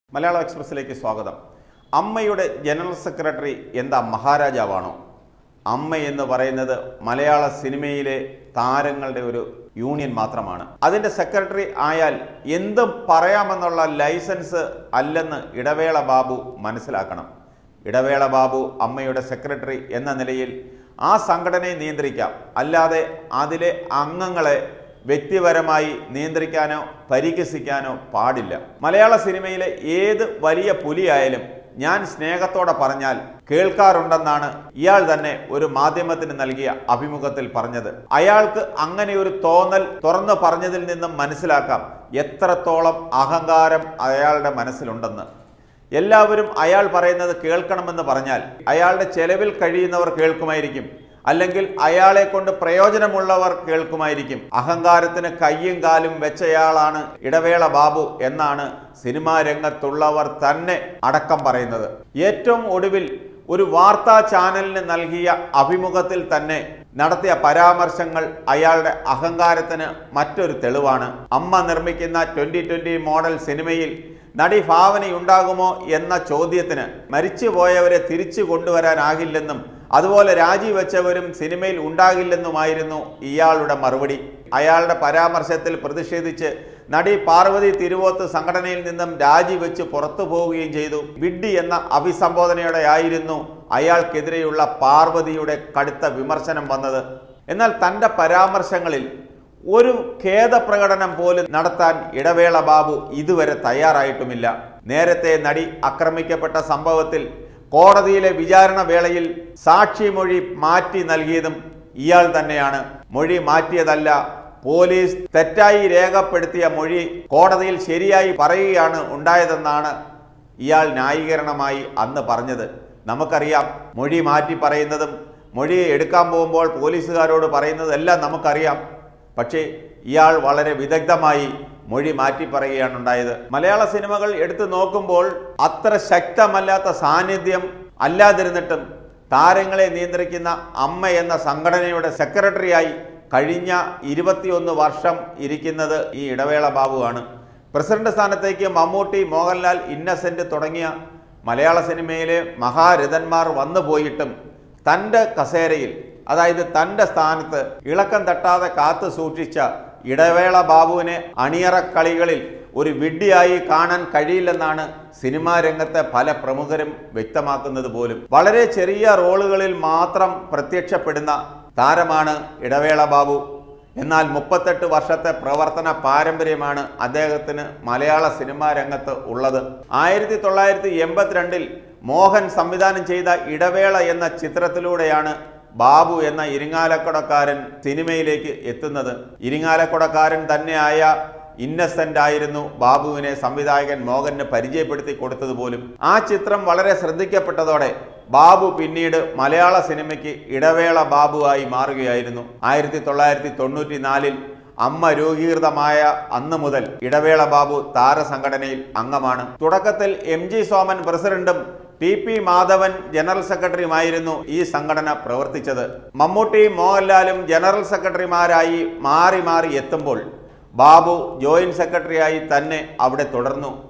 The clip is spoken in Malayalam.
മലയാളം എക്സ്പ്രസിലേക്ക് സ്വാഗതം അമ്മയുടെ ജനറൽ സെക്രട്ടറി എന്താ മഹാരാജാവാണോ അമ്മ എന്ന് പറയുന്നത് മലയാള സിനിമയിലെ താരങ്ങളുടെ ഒരു യൂണിയൻ മാത്രമാണ് അതിൻ്റെ സെക്രട്ടറി ആയാൽ എന്തും പറയാമെന്നുള്ള ലൈസൻസ് അല്ലെന്ന് ഇടവേള ബാബു മനസ്സിലാക്കണം ഇടവേള ബാബു അമ്മയുടെ സെക്രട്ടറി എന്ന നിലയിൽ ആ സംഘടനയെ നിയന്ത്രിക്കാം അല്ലാതെ അതിലെ അംഗങ്ങളെ വ്യക്തിപരമായി നിയന്ത്രിക്കാനോ പരിഹസിക്കാനോ പാടില്ല മലയാള സിനിമയിലെ ഏത് വലിയ പുലിയായാലും ഞാൻ സ്നേഹത്തോടെ പറഞ്ഞാൽ കേൾക്കാറുണ്ടെന്നാണ് ഇയാൾ തന്നെ ഒരു മാധ്യമത്തിന് നൽകിയ അഭിമുഖത്തിൽ പറഞ്ഞത് അയാൾക്ക് അങ്ങനെ ഒരു തോന്നൽ തുറന്നു പറഞ്ഞതിൽ നിന്നും മനസ്സിലാക്കാം എത്രത്തോളം അഹങ്കാരം അയാളുടെ മനസ്സിലുണ്ടെന്ന് എല്ലാവരും അയാൾ പറയുന്നത് കേൾക്കണമെന്ന് പറഞ്ഞാൽ അയാളുടെ ചെലവിൽ കഴിയുന്നവർ കേൾക്കുമായിരിക്കും അല്ലെങ്കിൽ അയാളെ കൊണ്ട് പ്രയോജനമുള്ളവർ കേൾക്കുമായിരിക്കും അഹങ്കാരത്തിന് കയ്യും കാലും വെച്ചയാളാണ് ഇടവേള ബാബു എന്നാണ് സിനിമാ രംഗത്തുള്ളവർ തന്നെ അടക്കം പറയുന്നത് ഏറ്റവും ഒടുവിൽ ഒരു വാർത്താ ചാനലിന് നൽകിയ അഭിമുഖത്തിൽ തന്നെ നടത്തിയ പരാമർശങ്ങൾ അയാളുടെ അഹങ്കാരത്തിന് മറ്റൊരു തെളിവാണ് അമ്മ നിർമ്മിക്കുന്ന ട്വന്റി ട്വന്റി മോഡൽ സിനിമയിൽ നടി ഭാവനയുണ്ടാകുമോ എന്ന ചോദ്യത്തിന് മരിച്ചുപോയവരെ തിരിച്ചു കൊണ്ടുവരാനാകില്ലെന്നും അതുപോലെ രാജിവെച്ചവരും സിനിമയിൽ ഉണ്ടാകില്ലെന്നുമായിരുന്നു ഇയാളുടെ മറുപടി അയാളുടെ പരാമർശത്തിൽ പ്രതിഷേധിച്ച് നടി പാർവതി തിരുവോത്ത് സംഘടനയിൽ നിന്നും രാജിവെച്ച് പുറത്തു പോവുകയും ചെയ്തു വിഡ്ഡി എന്ന അഭിസംബോധനയോടെ ആയിരുന്നു അയാൾക്കെതിരെയുള്ള പാർവതിയുടെ കടുത്ത വിമർശനം വന്നത് എന്നാൽ തൻ്റെ പരാമർശങ്ങളിൽ ഒരു ഖേദപ്രകടനം പോലും നടത്താൻ ഇടവേള ബാബു ഇതുവരെ തയ്യാറായിട്ടുമില്ല നേരത്തെ നടി ആക്രമിക്കപ്പെട്ട സംഭവത്തിൽ കോടതിയിലെ വിചാരണ വേളയിൽ സാക്ഷിമൊഴി മാറ്റി നൽകിയതും ഇയാൾ തന്നെയാണ് മൊഴി മാറ്റിയതല്ല പോലീസ് തെറ്റായി രേഖപ്പെടുത്തിയ മൊഴി കോടതിയിൽ ശരിയായി പറയുകയാണ് ഉണ്ടായതെന്നാണ് ഇയാൾ ന്യായീകരണമായി അന്ന് പറഞ്ഞത് നമുക്കറിയാം മൊഴി മാറ്റി പറയുന്നതും മൊഴി എടുക്കാൻ പോകുമ്പോൾ പോലീസുകാരോട് പറയുന്നതെല്ലാം നമുക്കറിയാം പക്ഷേ ഇയാൾ വളരെ വിദഗ്ധമായി മൊഴി മാറ്റി പറയുകയാണ് ഉണ്ടായത് മലയാള സിനിമകൾ എടുത്തു നോക്കുമ്പോൾ അത്ര ശക്തമല്ലാത്ത സാന്നിധ്യം അല്ലാതിരുന്നിട്ടും താരങ്ങളെ നിയന്ത്രിക്കുന്ന അമ്മ എന്ന സംഘടനയുടെ സെക്രട്ടറിയായി കഴിഞ്ഞ ഇരുപത്തിയൊന്ന് വർഷം ഇരിക്കുന്നത് ഈ ഇടവേള ബാബുവാണ് പ്രസിഡന്റ് സ്ഥാനത്തേക്ക് മമ്മൂട്ടി മോഹൻലാൽ ഇന്നസെന്റ് തുടങ്ങിയ മലയാള സിനിമയിലെ മഹാരഥന്മാർ വന്നു പോയിട്ടും തൻ്റെ കസേരയിൽ അതായത് തൻ്റെ സ്ഥാനത്ത് ഇളക്കം തട്ടാതെ കാത്തു സൂക്ഷിച്ച ഇടവേള ബാബുവിനെ അണിയറ കളികളിൽ ഒരു വിഡ്ഢിയായി കാണാൻ കഴിയില്ലെന്നാണ് സിനിമാ രംഗത്തെ പല പ്രമുഖരും വ്യക്തമാക്കുന്നത് പോലും വളരെ ചെറിയ റോളുകളിൽ മാത്രം പ്രത്യക്ഷപ്പെടുന്ന താരമാണ് ഇടവേള ബാബു എന്നാൽ മുപ്പത്തെട്ട് വർഷത്തെ പ്രവർത്തന പാരമ്പര്യമാണ് അദ്ദേഹത്തിന് മലയാള സിനിമാ രംഗത്ത് ഉള്ളത് ആയിരത്തി തൊള്ളായിരത്തി എൺപത്തിരണ്ടിൽ മോഹൻ സംവിധാനം ചെയ്ത ഇടവേള എന്ന ചിത്രത്തിലൂടെയാണ് ബാബു എന്ന ഇരിങ്ങാലക്കുടക്കാരൻ സിനിമയിലേക്ക് എത്തുന്നത് ഇരിങ്ങാലക്കുടക്കാരൻ തന്നെയായ ഇന്നസെന്റ് ആയിരുന്നു ബാബുവിനെ സംവിധായകൻ മോഹന് പരിചയപ്പെടുത്തി കൊടുത്തത് പോലും ആ ചിത്രം വളരെ ശ്രദ്ധിക്കപ്പെട്ടതോടെ ബാബു പിന്നീട് മലയാള സിനിമയ്ക്ക് ഇടവേള ബാബുവായി മാറുകയായിരുന്നു ആയിരത്തി തൊള്ളായിരത്തി തൊണ്ണൂറ്റി നാലിൽ അമ്മ രൂപീകൃതമായ അന്ന് മുതൽ ഇടവേള ബാബു താരസംഘടനയിൽ അംഗമാണ് തുടക്കത്തിൽ എം ജി സോമൻ പ്രസിഡന്റും ടി പി മാധവൻ ജനറൽ സെക്രട്ടറിയുമായിരുന്നു ഈ സംഘടന പ്രവർത്തിച്ചത് മമ്മൂട്ടി മോഹൻലാലും ജനറൽ സെക്രട്ടറിമാരായി മാറി മാറി എത്തുമ്പോൾ ബാബു ജോയിന്റ് സെക്രട്ടറിയായി തന്നെ അവിടെ തുടർന്നു